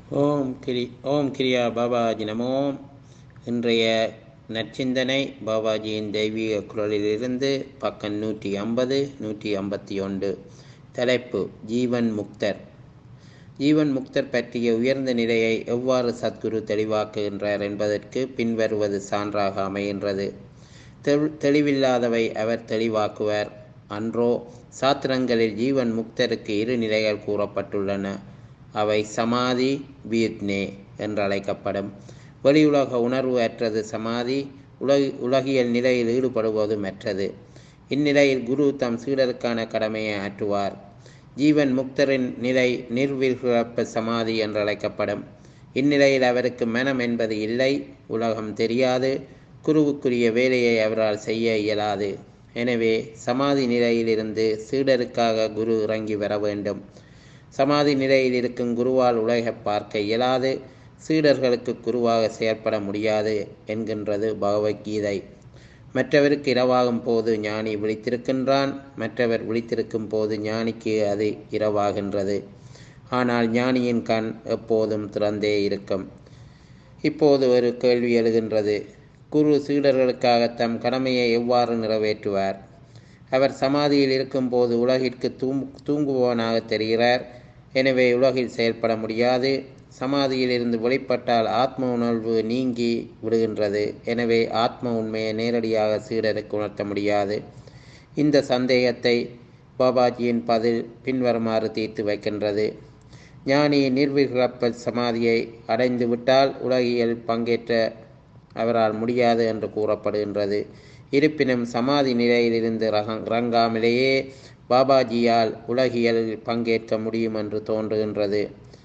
ஓம் கிரி ஓம் கிரியா பாபாஜி நமோம் இன்றைய நற்சிந்தனை பாபாஜியின் தெய்வீக குரலிலிருந்து பக்கம் நூற்றி ஐம்பது நூற்றி ஐம்பத்தி ஒன்று தலைப்பு ஜீவன் முக்தர் ஜீவன் முக்தர் பற்றிய உயர்ந்த நிலையை எவ்வாறு சத்குரு தெளிவாக்குகின்றார் என்பதற்கு பின்வருவது சான்றாக அமைகின்றது தெளிவில்லாதவை அவர் தெளிவாக்குவார் அன்றோ சாத்திரங்களில் ஜீவன் முக்தருக்கு இரு நிலைகள் கூறப்பட்டுள்ளன அவை சமாதி வீர்னே என்றழைக்கப்படும் வெளியுலக உணர்வு அற்றது சமாதி உலக உலகியல் நிலையில் ஈடுபடுவது மற்றது இந்நிலையில் குரு தம் சீடருக்கான கடமையை ஆற்றுவார் ஜீவன் முக்தரின் நிலை நிர்விகற்ப சமாதி என்றழைக்கப்படும் இந்நிலையில் அவருக்கு மனம் என்பது இல்லை உலகம் தெரியாது குருவுக்குரிய வேலையை அவரால் செய்ய இயலாது எனவே சமாதி நிலையிலிருந்து சீடருக்காக குரு இறங்கி வர வேண்டும் சமாதி நிலையில் இருக்கும் குருவால் உலகை பார்க்க இயலாது சீடர்களுக்கு குருவாக செயல்பட முடியாது என்கின்றது பகவத்கீதை மற்றவருக்கு இரவாகும் போது ஞானி விழித்திருக்கின்றான் மற்றவர் விழித்திருக்கும் போது ஞானிக்கு அது இரவாகின்றது ஆனால் ஞானியின் கண் எப்போதும் திறந்தே இருக்கும் இப்போது ஒரு கேள்வி எழுகின்றது குரு சீடர்களுக்காக தம் கடமையை எவ்வாறு நிறைவேற்றுவார் அவர் சமாதியில் இருக்கும்போது உலகிற்கு தூங் தூங்குபவனாக தெரிகிறார் எனவே உலகில் செயல்பட முடியாது சமாதியில் இருந்து வெளிப்பட்டால் ஆத்ம உணர்வு நீங்கி விடுகின்றது எனவே ஆத்ம உண்மையை நேரடியாக சீடருக்கு உணர்த்த முடியாது இந்த சந்தேகத்தை பாபாஜியின் பதில் பின்வருமாறு தீர்த்து வைக்கின்றது ஞானி நிர்விகற்ப சமாதியை அடைந்து விட்டால் உலகியல் பங்கேற்ற அவரால் முடியாது என்று கூறப்படுகின்றது இருப்பினும் சமாதி நிலையிலிருந்து இறங்காமலேயே பாபாஜியால் உலகியலில் பங்கேற்க முடியும் என்று தோன்றுகின்றது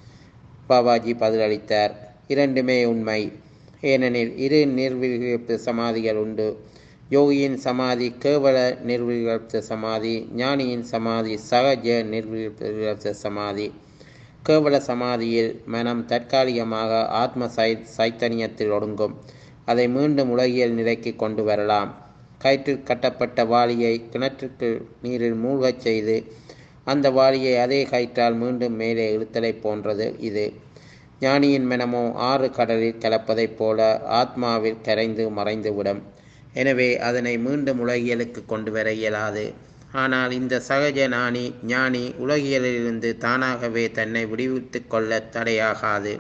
பாபாஜி பதிலளித்தார் இரண்டுமே உண்மை ஏனெனில் இரு நிர்விகல்ப சமாதிகள் உண்டு யோகியின் சமாதி கேவல நிர்விகல்ப சமாதி ஞானியின் சமாதி சகஜ நிர்விகல்ப சமாதி கேவல சமாதியில் மனம் தற்காலிகமாக ஆத்ம சை சைத்தன்யத்தில் ஒடுங்கும் அதை மீண்டும் உலகியல் நிலைக்கு கொண்டு வரலாம் கயிற்றில் கட்டப்பட்ட வாளியை கிணற்றுக்கு நீரில் மூழ்கச் செய்து அந்த வாளியை அதே கயிற்றால் மீண்டும் மேலே இழுத்தலை போன்றது இது ஞானியின் மனமோ ஆறு கடலில் கலப்பதைப் போல ஆத்மாவில் கரைந்து மறைந்துவிடும் எனவே அதனை மீண்டும் உலகியலுக்கு கொண்டு வர இயலாது ஆனால் இந்த சகஜ ஞானி ஞானி உலகியலிலிருந்து தானாகவே தன்னை விடுவித்து கொள்ள தடையாகாது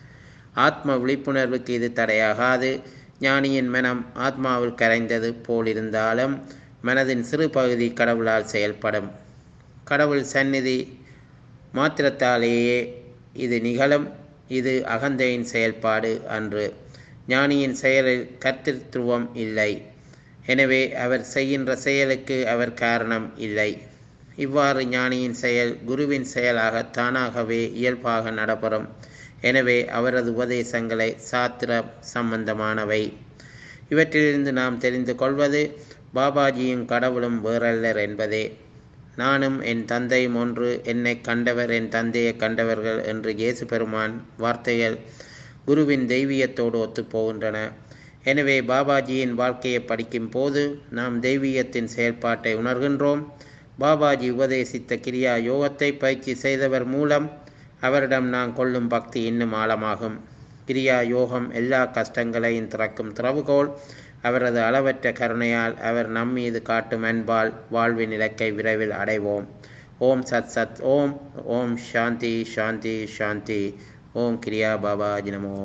ஆத்ம விழிப்புணர்வுக்கு இது தடையாகாது ஞானியின் மனம் ஆத்மாவில் கரைந்தது போலிருந்தாலும் மனதின் சிறு பகுதி கடவுளால் செயல்படும் கடவுள் சந்நிதி மாத்திரத்தாலேயே இது நிகழும் இது அகந்தையின் செயல்பாடு அன்று ஞானியின் செயலில் கர்த்திருவம் இல்லை எனவே அவர் செய்கின்ற செயலுக்கு அவர் காரணம் இல்லை இவ்வாறு ஞானியின் செயல் குருவின் செயலாக தானாகவே இயல்பாக நடைபெறும் எனவே அவரது உபதேசங்களை சாத்திர சம்பந்தமானவை இவற்றிலிருந்து நாம் தெரிந்து கொள்வது பாபாஜியும் கடவுளும் வேறல்லர் என்பதே நானும் என் தந்தையும் ஒன்று என்னை கண்டவர் என் தந்தையை கண்டவர்கள் என்று இயேசு பெருமான் வார்த்தைகள் குருவின் தெய்வீகத்தோடு ஒத்துப்போகின்றன எனவே பாபாஜியின் வாழ்க்கையை படிக்கும் போது நாம் தெய்வீகத்தின் செயல்பாட்டை உணர்கின்றோம் பாபாஜி உபதேசித்த கிரியா யோகத்தை பயிற்சி செய்தவர் மூலம் அவரிடம் நான் கொள்ளும் பக்தி இன்னும் ஆழமாகும் கிரியா யோகம் எல்லா கஷ்டங்களையும் திறக்கும் திறவுகோல் அவரது அளவற்ற கருணையால் அவர் நம் மீது காட்டும் அன்பால் வாழ்வின் இலக்கை விரைவில் அடைவோம் ஓம் சத் சத் ஓம் ஓம் சாந்தி சாந்தி சாந்தி ஓம் கிரியா பாபா நமோ